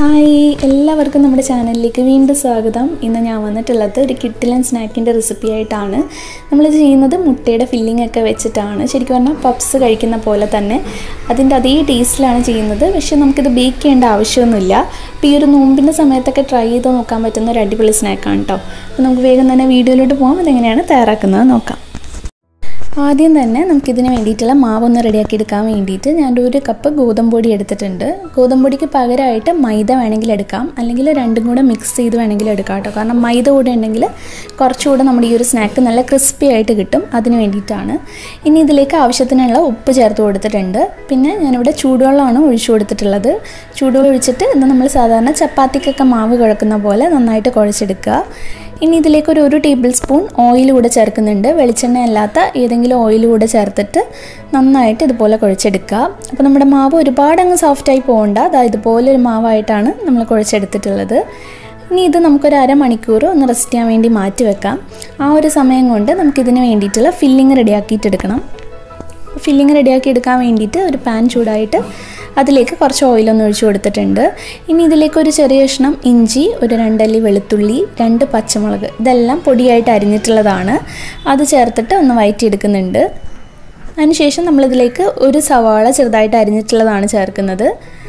hi എല്ലാവർക്കും നമ്മുടെ ചാനലിലേക്ക് വീണ്ടും സ്വാഗതം ഇന്ന് ഞാൻ വന്നിട്ടുള്ളത് ഒരു കിട്ടിലൻ സ്നാക്കിൻ്റെ റെസിപ്പി ആയിട്ടാണ് നമ്മളിത് ചെയ്യുന്നത് മുട്ടയുടെ ഫില്ലിംഗ് ഒക്കെ വെച്ചിട്ടാണ് ശരിക്കും പറഞ്ഞാൽ പപ്സ് കഴിക്കുന്ന പോലെ തന്നെ അതിൻ്റെ അതേ ടേസ്റ്റിലാണ് ചെയ്യുന്നത് പക്ഷേ നമുക്കിത് ബേക്ക് ചെയ്യേണ്ട ആവശ്യമൊന്നുമില്ല അപ്പോൾ ഈ ഒരു നോമ്പിൻ്റെ സമയത്തൊക്കെ ട്രൈ ചെയ്ത് നോക്കാൻ പറ്റുന്ന ഒരു അടിപൊളി സ്നാക്കാണ് കേട്ടോ അപ്പോൾ നമുക്ക് വേഗം തന്നെ വീഡിയോയിലോട്ട് പോകാം അതെങ്ങനെയാണ് തയ്യാറാക്കുന്നത് നോക്കാം ആദ്യം തന്നെ നമുക്കിതിന് വേണ്ടിയിട്ടുള്ള മാവൊന്ന് റെഡിയാക്കി എടുക്കാൻ വേണ്ടിയിട്ട് ഞാൻ ഒരു കപ്പ് ഗോതമ്പൊടി എടുത്തിട്ടുണ്ട് ഗോതമ്പൊടിക്ക് പകരമായിട്ട് മൈദ വേണമെങ്കിൽ എടുക്കാം അല്ലെങ്കിൽ രണ്ടും കൂടെ മിക്സ് ചെയ്ത് വേണമെങ്കിൽ എടുക്കാം കേട്ടോ കാരണം മൈദ കൂടെ ഉണ്ടെങ്കിൽ കുറച്ചുകൂടെ നമ്മുടെ ഈ ഒരു സ്നാക്ക് നല്ല ക്രിസ്പി ആയിട്ട് കിട്ടും അതിന് വേണ്ടിയിട്ടാണ് ഇനി ഇതിലേക്ക് ആവശ്യത്തിനുള്ള ഉപ്പ് ചേർത്ത് കൊടുത്തിട്ടുണ്ട് പിന്നെ ഞാനിവിടെ ചൂടുവെള്ളമാണ് ഒഴിച്ചു കൊടുത്തിട്ടുള്ളത് ചൂടുവെള്ളം ഒഴിച്ചിട്ട് ഇത് നമ്മൾ സാധാരണ ചപ്പാത്തിക്കൊക്കെ മാവ് കുഴക്കുന്ന പോലെ നന്നായിട്ട് കുഴച്ചെടുക്കുക ഇനി ഇതിലേക്ക് ഒരു ഒരു ടേബിൾ സ്പൂൺ ഓയിൽ കൂടെ ചേർക്കുന്നുണ്ട് വെളിച്ചെണ്ണ അല്ലാത്ത ഏതെങ്കിലും ഓയിൽ കൂടെ ചേർത്തിട്ട് നന്നായിട്ട് ഇതുപോലെ കുഴച്ചെടുക്കുക അപ്പോൾ നമ്മുടെ മാവ് ഒരുപാട് അങ്ങ് സോഫ്റ്റായി പോകണ്ട അതാ ഇതുപോലെ ഒരു മാവായിട്ടാണ് നമ്മൾ കുഴച്ചെടുത്തിട്ടുള്ളത് ഇനി ഇത് നമുക്കൊരു അരമണിക്കൂർ ഒന്ന് റെസ്റ്റ് ചെയ്യാൻ വേണ്ടി മാറ്റി വെക്കാം ആ ഒരു സമയം കൊണ്ട് നമുക്കിതിന് വേണ്ടിയിട്ടുള്ള ഫില്ലിങ് റെഡിയാക്കിയിട്ടെടുക്കണം ഫില്ലിങ് റെഡിയാക്കി എടുക്കാൻ വേണ്ടിയിട്ട് ഒരു പാൻ ചൂടായിട്ട് അതിലേക്ക് കുറച്ച് ഓയിലൊന്ന് ഒഴിച്ചു കൊടുത്തിട്ടുണ്ട് ഇനി ഇതിലേക്ക് ഒരു ചെറിയ കഷ്ണം ഇഞ്ചി ഒരു രണ്ടല്ലി വെളുത്തുള്ളി രണ്ട് പച്ചമുളക് ഇതെല്ലാം പൊടിയായിട്ട് അരിഞ്ഞിട്ടുള്ളതാണ് അത് ചേർത്തിട്ട് ഒന്ന് വയറ്റിയെടുക്കുന്നുണ്ട് അതിനുശേഷം നമ്മളിതിലേക്ക് ഒരു സവാള ചെറുതായിട്ട് അരിഞ്ഞിട്ടുള്ളതാണ് ചേർക്കുന്നത്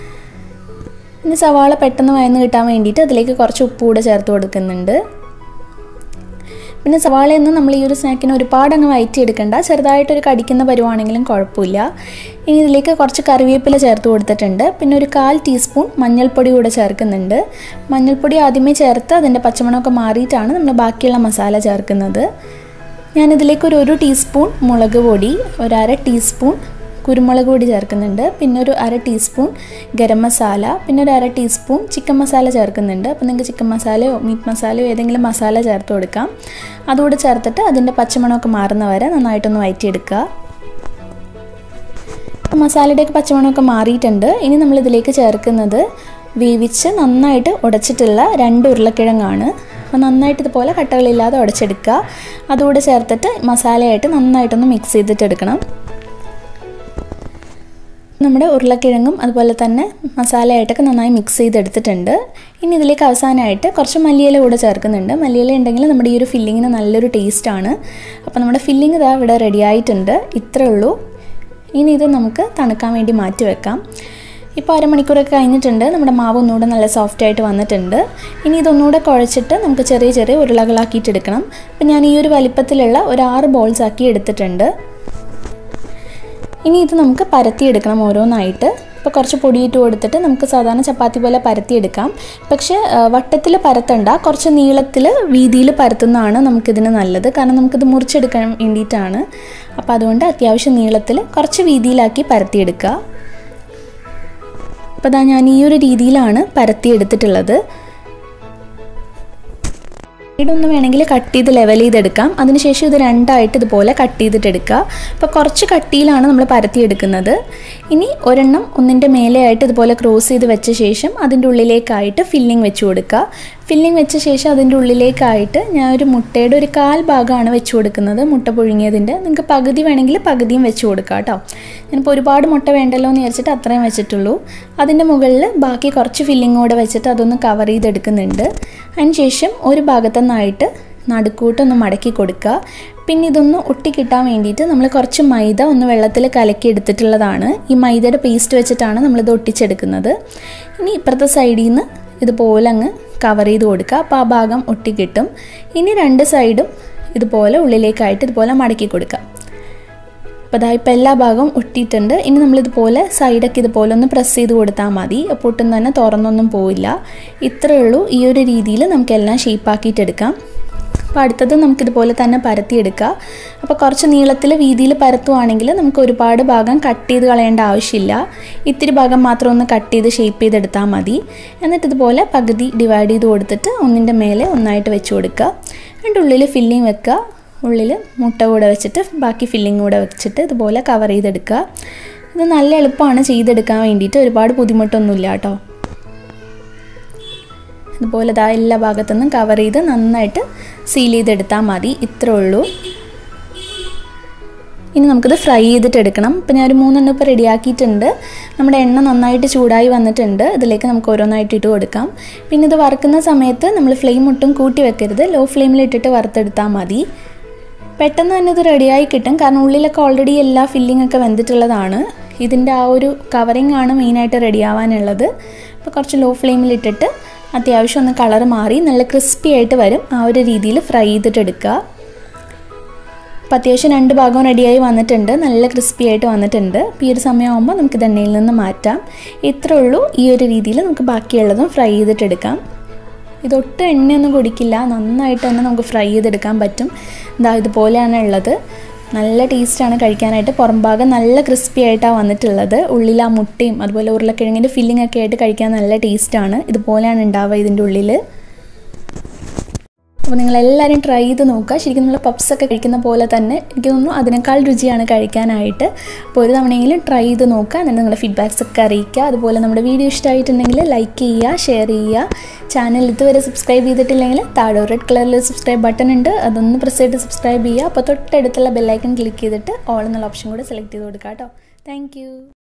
പിന്നെ സവാള പെട്ടെന്ന് വയന്ന് കിട്ടാൻ വേണ്ടിയിട്ട് അതിലേക്ക് കുറച്ച് ഉപ്പ് കൂടെ ചേർത്ത് കൊടുക്കുന്നുണ്ട് പിന്നെ സവാളയൊന്നും നമ്മൾ ഈ ഒരു സ്നാക്കിന് ഒരുപാട് അങ്ങ് വയറ്റിയെടുക്കണ്ട ചെറുതായിട്ടൊരു കടിക്കുന്ന പരുവാണെങ്കിലും കുഴപ്പമില്ല ഇനി ഇതിലേക്ക് കുറച്ച് കറിവേപ്പില ചേർത്ത് കൊടുത്തിട്ടുണ്ട് പിന്നെ ഒരു കാൽ ടീസ്പൂൺ മഞ്ഞൾപ്പൊടി കൂടെ ചേർക്കുന്നുണ്ട് മഞ്ഞൾപ്പൊടി ആദ്യമേ ചേർത്ത് അതിൻ്റെ പച്ചമണമൊക്കെ മാറിയിട്ടാണ് നമ്മൾ ബാക്കിയുള്ള മസാല ചേർക്കുന്നത് ഞാനിതിലേക്ക് ഒരു ഒരു ടീസ്പൂൺ മുളക് പൊടി ഒരു അര ടീസ്പൂൺ കുരുമുളക് പൊടി ചേർക്കുന്നുണ്ട് പിന്നെ ഒരു അര ടീസ്പൂൺ ഗരം മസാല പിന്നെ ഒരു അര ടീസ്പൂൺ ചിക്കൻ മസാല ചേർക്കുന്നുണ്ട് അപ്പോൾ നിങ്ങൾക്ക് ചിക്കൻ മസാലയോ മീറ്റ് മസാലയോ ഏതെങ്കിലും മസാല ചേർത്ത് കൊടുക്കാം അതുകൂടെ ചേർത്തിട്ട് അതിൻ്റെ പച്ചമണമൊക്കെ മാറുന്ന വരെ നന്നായിട്ടൊന്ന് വയറ്റിയെടുക്കുക അപ്പോൾ മസാലയുടെയൊക്കെ പച്ചമണമൊക്കെ മാറിയിട്ടുണ്ട് ഇനി നമ്മളിതിലേക്ക് ചേർക്കുന്നത് വേവിച്ച് നന്നായിട്ട് ഉടച്ചിട്ടുള്ള രണ്ട് ഉരുളക്കിഴങ്ങാണ് അപ്പോൾ നന്നായിട്ട് ഇതുപോലെ കട്ടകളില്ലാതെ ഉടച്ചെടുക്കുക അതുകൂടെ ചേർത്തിട്ട് മസാലയായിട്ട് നന്നായിട്ടൊന്ന് മിക്സ് ചെയ്തിട്ടെടുക്കണം നമ്മുടെ ഉരുളക്കിഴങ്ങും അതുപോലെ തന്നെ മസാലയായിട്ടൊക്കെ നന്നായി മിക്സ് ചെയ്തെടുത്തിട്ടുണ്ട് ഇനി ഇതിലേക്ക് അവസാനമായിട്ട് കുറച്ച് മല്ലിയില കൂടെ ചേർക്കുന്നുണ്ട് മല്ലിയില ഉണ്ടെങ്കിൽ നമ്മുടെ ഈ ഒരു ഫില്ലിങ്ങിന് നല്ലൊരു ടേസ്റ്റാണ് അപ്പോൾ നമ്മുടെ ഫില്ലിങ് ഇതാ ഇവിടെ റെഡി ആയിട്ടുണ്ട് ഇത്രേ ഉള്ളൂ ഇനി ഇത് നമുക്ക് തണുക്കാൻ വേണ്ടി മാറ്റി വെക്കാം ഇപ്പോൾ അരമണിക്കൂറൊക്കെ കഴിഞ്ഞിട്ടുണ്ട് നമ്മുടെ മാവ് ഒന്നുകൂടെ നല്ല സോഫ്റ്റ് ആയിട്ട് വന്നിട്ടുണ്ട് ഇനി ഇതൊന്നുകൂടെ കുഴച്ചിട്ട് നമുക്ക് ചെറിയ ചെറിയ ഉരുളകളാക്കിയിട്ട് എടുക്കണം അപ്പോൾ ഞാൻ ഈ ഒരു വലിപ്പത്തിലുള്ള ഒരു ആറ് ബോൾസ് ആക്കി എടുത്തിട്ടുണ്ട് ഇനി ഇത് നമുക്ക് പരത്തിയെടുക്കണം ഓരോന്നായിട്ട് ഇപ്പോൾ കുറച്ച് പൊടിയിട്ട് കൊടുത്തിട്ട് നമുക്ക് സാധാരണ ചപ്പാത്തി പോലെ പരത്തിയെടുക്കാം പക്ഷേ വട്ടത്തിൽ പരത്തണ്ട കുറച്ച് നീളത്തിൽ വീതിയിൽ പരത്തുന്നതാണ് നമുക്കിതിന് നല്ലത് കാരണം നമുക്കിത് മുറിച്ചെടുക്കാൻ വേണ്ടിയിട്ടാണ് അപ്പോൾ അതുകൊണ്ട് അത്യാവശ്യം നീളത്തിൽ കുറച്ച് വീതിയിലാക്കി പരത്തിയെടുക്കുക അപ്പോൾ അതാ ഞാൻ ഈ ഒരു രീതിയിലാണ് പരത്തിയെടുത്തിട്ടുള്ളത് ഇതൊന്ന് വേണമെങ്കിൽ കട്ട് ചെയ്ത് ലെവൽ ചെയ്തെടുക്കാം അതിനുശേഷം ഇത് രണ്ടായിട്ട് ഇതുപോലെ കട്ട് ചെയ്തിട്ടെടുക്കുക അപ്പോൾ കുറച്ച് കട്ടിയിലാണ് നമ്മൾ പരത്തിയെടുക്കുന്നത് ഇനി ഒരെണ്ണം ഒന്നിൻ്റെ മേലെയായിട്ട് ഇതുപോലെ ക്രോസ് ചെയ്ത് വെച്ച ശേഷം അതിൻ്റെ ഉള്ളിലേക്കായിട്ട് ഫില്ലിംഗ് വെച്ച് കൊടുക്കുക ഫില്ലിംഗ് വെച്ച ശേഷം അതിൻ്റെ ഉള്ളിലേക്കായിട്ട് ഞാൻ ഒരു മുട്ടയുടെ ഒരു കാൽ ഭാഗമാണ് വെച്ച് കൊടുക്കുന്നത് മുട്ട പുഴുങ്ങിയതിൻ്റെ നിങ്ങൾക്ക് പകുതി വേണമെങ്കിൽ പകുതിയും വെച്ച് കൊടുക്കുക കേട്ടോ ഞാനിപ്പോൾ ഒരുപാട് മുട്ട വേണ്ടല്ലോ എന്ന് വിചാരിച്ചിട്ട് അത്രയും വെച്ചിട്ടുള്ളൂ അതിൻ്റെ മുകളിൽ ബാക്കി കുറച്ച് ഫില്ലിംഗ് കൂടെ വെച്ചിട്ട് അതൊന്ന് കവർ ചെയ്തെടുക്കുന്നുണ്ട് അതിനുശേഷം ഒരു ഭാഗത്തുനിന്നായിട്ട് നടുക്കൂട്ടൊന്ന് മടക്കി കൊടുക്കുക പിന്നെ ഇതൊന്ന് ഒട്ടിക്കിട്ടാൻ വേണ്ടിയിട്ട് നമ്മൾ കുറച്ച് മൈദ ഒന്ന് വെള്ളത്തിൽ കലക്കി എടുത്തിട്ടുള്ളതാണ് ഈ മൈദയുടെ പേസ്റ്റ് വെച്ചിട്ടാണ് നമ്മളിത് ഒട്ടിച്ചെടുക്കുന്നത് ഇനി ഇപ്പുറത്തെ സൈഡിൽ നിന്ന് ഇതുപോലെ അങ്ങ് കവർ ചെയ്ത് കൊടുക്കുക അപ്പോൾ ആ ഭാഗം ഒട്ടിക്കിട്ടും ഇനി രണ്ട് സൈഡും ഇതുപോലെ ഉള്ളിലേക്കായിട്ട് ഇതുപോലെ മടക്കി കൊടുക്കുക അപ്പോൾ അതാ ഇപ്പോൾ എല്ലാ ഭാഗവും ഒട്ടിയിട്ടുണ്ട് ഇനി നമ്മളിതുപോലെ സൈഡൊക്കെ ഇതുപോലെ ഒന്ന് പ്രസ് ചെയ്ത് കൊടുത്താൽ മതി അപ്പോൾ ഒട്ടും തന്നെ തുറന്നൊന്നും പോയില്ല ഇത്രയേ ഉള്ളൂ ഈ ഒരു രീതിയിൽ നമുക്കെല്ലാം ഷേപ്പാക്കിയിട്ടെടുക്കാം അപ്പോൾ അടുത്തത് നമുക്കിതുപോലെ തന്നെ പരത്തിയെടുക്കുക അപ്പോൾ കുറച്ച് നീളത്തിൽ വീതിയിൽ പരത്തുവാണെങ്കിൽ നമുക്ക് ഒരുപാട് ഭാഗം കട്ട് ചെയ്ത് കളയേണ്ട ആവശ്യമില്ല ഇത്തിരി ഭാഗം മാത്രം ഒന്ന് കട്ട് ചെയ്ത് ഷേപ്പ് ചെയ്തെടുത്താൽ മതി എന്നിട്ട് ഇതുപോലെ പകുതി ഡിവൈഡ് ചെയ്ത് കൊടുത്തിട്ട് ഒന്നിൻ്റെ മേലെ ഒന്നായിട്ട് വെച്ച് കൊടുക്കുക അതിൻ്റെ ഉള്ളിൽ ഫില്ലിങ് വെക്കുക ഉള്ളിൽ മുട്ട കൂടെ വെച്ചിട്ട് ബാക്കി ഫില്ലിങ് കൂടെ വെച്ചിട്ട് ഇതുപോലെ കവർ ചെയ്തെടുക്കുക ഇത് നല്ല എളുപ്പമാണ് ചെയ്തെടുക്കാൻ വേണ്ടിയിട്ട് ഒരുപാട് ബുദ്ധിമുട്ടൊന്നുമില്ല കേട്ടോ ഇതുപോലെ ഇതാ എല്ലാ ഭാഗത്തുനിന്നും കവർ ചെയ്ത് നന്നായിട്ട് സീൽ ചെയ്തെടുത്താൽ മതി ഇത്രേ ഉള്ളൂ ഇനി നമുക്കിത് ഫ്രൈ ചെയ്തിട്ട് എടുക്കണം ഇപ്പം ഞാൻ ഒരു മൂന്നെണ്ണം ഇപ്പോൾ റെഡിയാക്കിയിട്ടുണ്ട് നമ്മുടെ എണ്ണ നന്നായിട്ട് ചൂടായി വന്നിട്ടുണ്ട് ഇതിലേക്ക് നമുക്ക് ഓരോന്നായിട്ട് ഇട്ട് കൊടുക്കാം പിന്നെ ഇത് വറുക്കുന്ന സമയത്ത് നമ്മൾ ഫ്ലെയിം ഒട്ടും കൂട്ടി വെക്കരുത് ലോ ഫ്ലെയിമിൽ ഇട്ടിട്ട് വറുത്തെടുത്താൽ മതി പെട്ടെന്ന് തന്നെ ഇത് റെഡിയായി കിട്ടും കാരണം ഉള്ളിലൊക്കെ ഓൾറെഡി എല്ലാ ഫില്ലിംഗ് ഒക്കെ വെന്തിട്ടുള്ളതാണ് ഇതിൻ്റെ ആ ഒരു കവറിങ് ആണ് മെയിനായിട്ട് റെഡിയാവാനുള്ളത് അപ്പോൾ കുറച്ച് ലോ ഫ്ലെയിമിൽ ഇട്ടിട്ട് അത്യാവശ്യം ഒന്ന് കളർ മാറി നല്ല ക്രിസ്പി ആയിട്ട് വരും ആ ഒരു രീതിയിൽ ഫ്രൈ ചെയ്തിട്ട് എടുക്കുക അപ്പോൾ അത്യാവശ്യം രണ്ട് ഭാഗവും റെഡിയായി വന്നിട്ടുണ്ട് നല്ല ക്രിസ്പി ആയിട്ട് വന്നിട്ടുണ്ട് അപ്പോൾ ഈ ഒരു സമയമാകുമ്പോൾ നമുക്ക് ഇത് എണ്ണയിൽ നിന്ന് മാറ്റാം ഇത്രേ ഉള്ളൂ ഈ ഒരു രീതിയിൽ നമുക്ക് ബാക്കിയുള്ളതും ഫ്രൈ ചെയ്തിട്ടെടുക്കാം ഇതൊട്ടും എണ്ണയൊന്നും കുടിക്കില്ല നന്നായിട്ട് തന്നെ നമുക്ക് ഫ്രൈ ചെയ്തെടുക്കാൻ പറ്റും ഇതാ ഇതുപോലെയാണ് ഉള്ളത് നല്ല ടേസ്റ്റാണ് കഴിക്കാനായിട്ട് പുറം ഭാഗം നല്ല ക്രിസ്പി ആയിട്ടാണ് വന്നിട്ടുള്ളത് ഉള്ളിൽ ആ മുട്ടയും അതുപോലെ ഉരുളക്കിഴങ്ങിൻ്റെ ഫില്ലിംഗ് ഒക്കെ ആയിട്ട് കഴിക്കാൻ നല്ല ടേസ്റ്റാണ് ഇതുപോലെയാണ് ഉണ്ടാവുക ഇതിൻ്റെ ഉള്ളിൽ അപ്പോൾ നിങ്ങളെല്ലാവരും ട്രൈ ചെയ്ത് നോക്കുക ശരിക്കും നമ്മൾ പപ്സ് ഒക്കെ കഴിക്കുന്ന പോലെ തന്നെ എനിക്ക് തോന്നുന്നു അതിനേക്കാൾ രുചിയാണ് കഴിക്കാനായിട്ട് അപ്പോൾ ഒരു തവണയെങ്കിലും ട്രൈ ചെയ്ത് നോക്കുക എന്നിട്ട് നിങ്ങളുടെ ഫീഡ്ബാക്സ് ഒക്കെ അറിയിക്കുക അതുപോലെ നമ്മുടെ വീഡിയോ ഇഷ്ടമായിട്ടുണ്ടെങ്കിൽ ലൈക്ക് ചെയ്യുക ഷെയർ ചെയ്യുക ചാനൽ ഇതുവരെ സബ്സ്ക്രൈബ് ചെയ്തിട്ടില്ലെങ്കിൽ താഴെ റെഡ് കളറിൽ സബ്സ്ക്രൈബ് ബട്ടൺ ഉണ്ട് അതൊന്ന് പ്രസ് ചെയ്ത് സബ്സ്ക്രൈബ് ചെയ്യുക അപ്പോൾ തൊട്ടടുത്തുള്ള ബെല്ലൈക്കൺ ക്ലിക്ക് ചെയ്തിട്ട് ഓൾ എന്നുള്ള ഓപ്ഷൻ കൂടെ സെലക്ട് ചെയ്ത് കൊടുക്കുക കേട്ടോ താങ്ക്